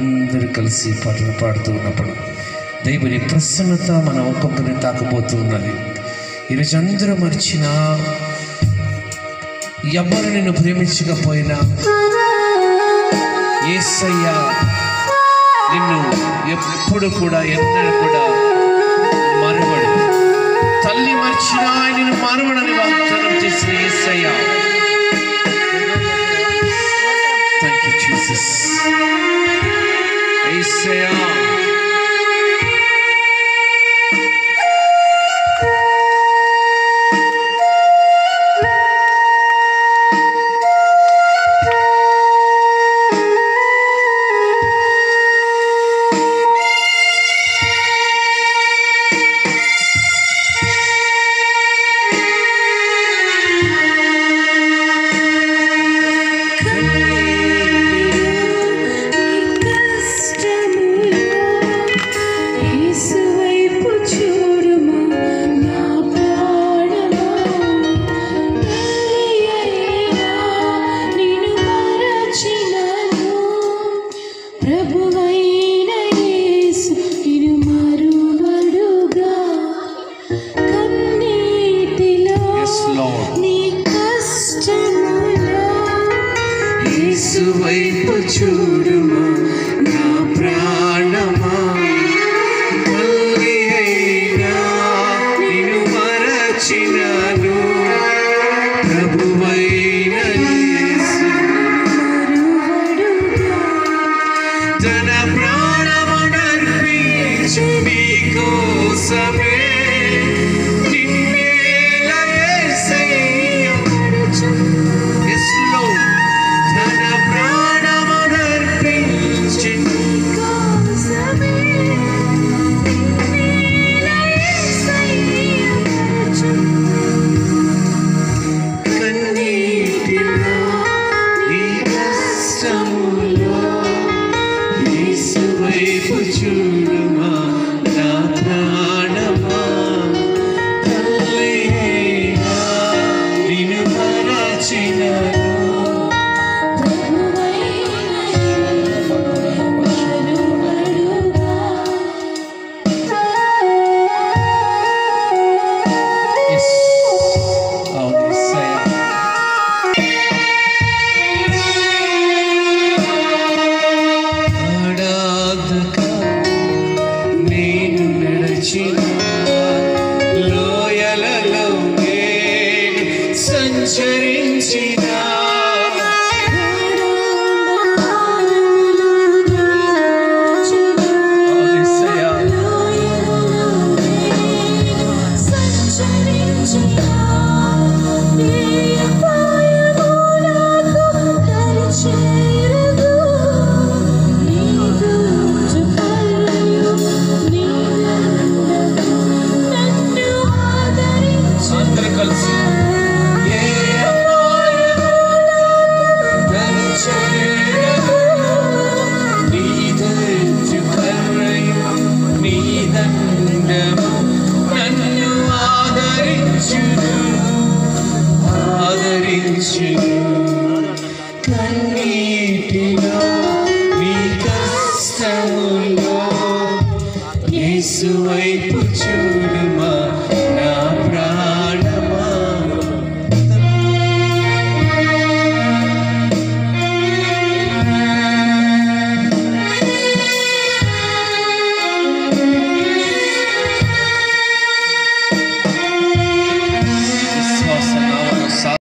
అందరూ కలిసి పాటలు పాడుతూ ఉన్నప్పుడు దేవుని ప్రసన్నత మన ఒక్కొక్కరిని తాకబోతూ ఉన్నది ఈరోజు అందరూ మర్చిన ఎవరు నిన్ను ప్రేమించకపోయినా ఏసయ్య నిన్ను ఎప్పుడు కూడా ఎన్నడూ కూడా మరువడు తల్లి మర్చినా ఆయనను మరువడని వాగ్దానం చేసిన Yesayya thank you Jesus Yesayya ప్రభువైన యేసు నిన్ను మరువడుగా కన్నీటిలో Yes, Lord. నీ కష్టములో యేసు వైపు చూడుమా